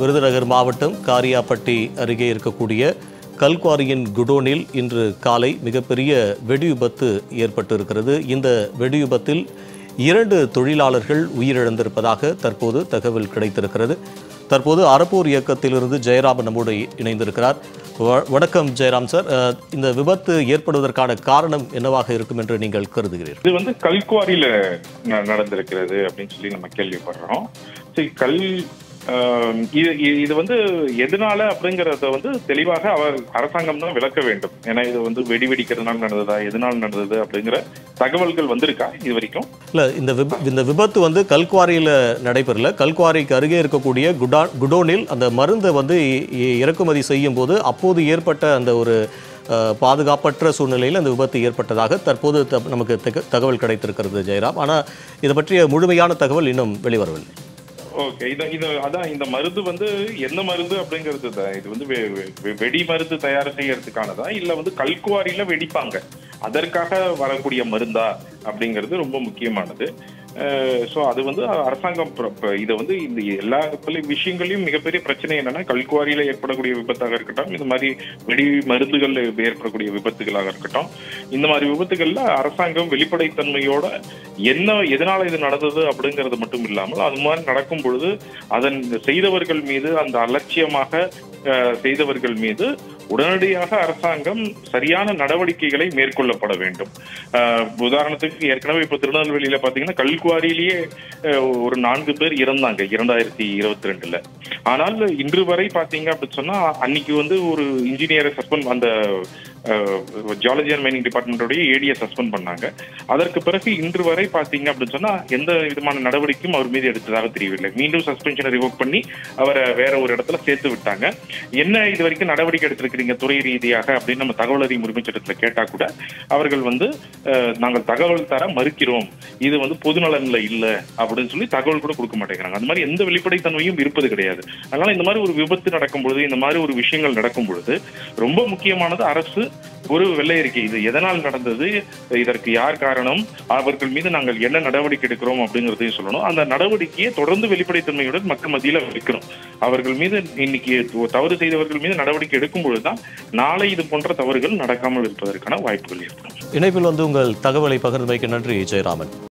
விருதுநகர் மாவட்டம் காரியாப்பட்டி அருகே இருக்கக்கூடிய கல்குவாரியின் குடோனில் இன்று காலை மிகப்பெரிய வெடி விபத்து ஏற்பட்டு இருக்கிறது இந்த வெடி விபத்தில் இரண்டு தொழிலாளர்கள் உயிரிழந்திருப்பதாக தற்போது தகவல் கிடைத்திருக்கிறது தற்போது அறப்போர் இயக்கத்திலிருந்து ஜெயராமன் நம்மோடு இணைந்திருக்கிறார் வ- வணக்கம் ஜெயராம் சார் அஹ், இந்த விபத்து ஏற்படுவதற்கான காரணம் என்னவாக இருக்கும் என்று நீங்கள் கருதுகிறீர்கள் இது வந்து கல்குவாரியில ந- நடந்திருக்கிறது அப்படின்னு சொல்லி நம்ம கேள்விப்படுறோம் சரி கல் ஆம், இது இது- இது வந்து எதனால அப்படிங்கறத வந்து தெளிவாக அவர் அரசாங்கம் தான் விளக்க வேண்டும் ஏன்னா இது வந்து வெடி வெடிக்கிறதுனால நடந்ததா எதனால நடந்தது அப்படிங்கிற தகவல்கள் வந்திருக்கா இது வரைக்கும் இல்ல இந்த விப இந்த விபத்து வந்து கல்குவாரியில் நடைபெறல கல்குவாரிக்கு அருகே இருக்கக்கூடிய குடா குடோனில் அந்த மருந்தை வந்து இ- இ- இறக்குமதி செய்யும் போது அப்போது ஏற்பட்ட அந்த ஒரு அஹ், பாதுகாப்பற்ற சூழ்நிலையில் அந்த விபத்து ஏற்பட்டதாக தற்போது த- நமக்கு தக- தகவல் கிடைத்திருக்கிறது ஜெயராம் ஆனால் இதை பற்றிய முழுமையான தகவல் இன்னும் வெளிவரவில்லை ஓகே இது இது அதான் இந்த மருந்து வந்து என்ன மருந்து அப்படிங்கிறது தான் இது வந்து வெ- வெ- வெடி மருந்து தயார் செய்யறதுக்கானதா இல்ல வந்து கல்குவாரியில வெடிப்பாங்க அதற்காக வரக்கூடிய மருந்தா அப்படிங்கிறது ரொம்ப முக்கியமானது ஸோ அது வந்து அரசாங்கம் பிர- பிர- இதை வந்து இந்த எல்லா பல விஷயங்களையும் மிகப்பெரிய பிரச்சனை என்னன்னா கல்குவாரியில ஏற்படக்கூடிய விபத்தாக இருக்கட்டும் இந்த மாதிரி வெடி மருந்துகள் ஏற்படக்கூடிய விபத்துகளாக இருக்கட்டும் இந்த மாதிரி விபத்துகள்ல அரசாங்கம் வெளிப்படைத்தன்மையோட என்ன எதனால இது நடந்தது அப்படிங்கிறது மட்டும் இல்லாமல் அது மாதிரி நடக்கும் பொழுது அதன் செய்தவர்கள் மீது அந்த அலட்சியமாக அஹ், செய்தவர்கள் மீது உடனடியாக அரசாங்கம் சரியான நடவடிக்கைகளை மேற்கொள்ளப்பட வேண்டும் அஹ், உதாரணத்துக்கு ஏற்கனவே இப்ப திருநெல்வேலியில பாத்தீங்கன்னா கல்குவாரியிலேயே அஹ், ஒரு நான்கு பேர் இறந்தாங்க இரண்டாயிரத்தி இருபத்தி ரெண்டுல ஆனால் இன்று வரை பாத்தீங்க அப்படின்னு சொன்னா அன்னைக்கு வந்து ஒரு இன்ஜினியரை சஸ்பெண்ட் அந்த ஜாலஜி அண்ட் மைனிங் டிபார்ட்மெண்டோடைய ஏடியை சஸ்பெண்ட் பண்ணாங்க அதற்கு பிறகு இன்று வரை பாத்தீங்க அப்படின்னு சொன்னா எந்த விதமான நடவடிக்கையும் அவர் மீது எடுத்ததாக தெரியவில்லை மீண்டும் சஸ்பென்ஷனை ரிவோக் பண்ணி அவரை வேற ஒரு இடத்துல சேர்த்து விட்டாங்க என்ன இது வரைக்கும் நடவடிக்கை எடுத்திருக்கிறீங்க துறை ரீதியாக அப்படின்னு நம்ம தகவல் அறியும் உரிமை சட்டத்துல கேட்டா கூட அவர்கள் வந்து அஹ், நாங்கள் தகவல் தர மறுக்கிறோம் இது வந்து பொதுநலன்ல இல்ல அப்படின்னு சொல்லி தகவல் கூட கொடுக்க மாட்டேங்கிறாங்க அந்த மாதிரி எந்த வெளிப்படைத்தன்மையும் இருப்பது கிடையாது அதனால இந்த மாதிரி ஒரு விபத்து நடக்கும் பொழுது இந்த மாதிரி ஒரு விஷயங்கள் நடக்கும் பொழுது ரொம்ப முக்கியமானது அரசு ஒரு வெள்ளை அறிக்கை இது எதனால் நடந்தது இதற்கு யார் காரணம் அவர்கள் மீது நாங்கள் என்ன நடவடிக்கை எடுக்கிறோம் அப்படிங்கறதையும் சொல்லணும் அந்த நடவடிக்கையை தொடர்ந்து வெளிப்படைத்தன்மையுடன் மக்கள் மத்தியில வைக்கணும் அவர்கள் மீது இன்னைக்கு தவறு செய்தவர்கள் மீது நடவடிக்கை எடுக்கும் பொழுதுதான் நாளை இது போன்ற தவறுகள் நடக்காமல் இருப்பதற்கான வாய்ப்புகள் ஏற்படும் இணைப்பில் வந்து உங்கள் தகவலை பகிர்ந்தமைக்கு நன்றி ஜெயராமன்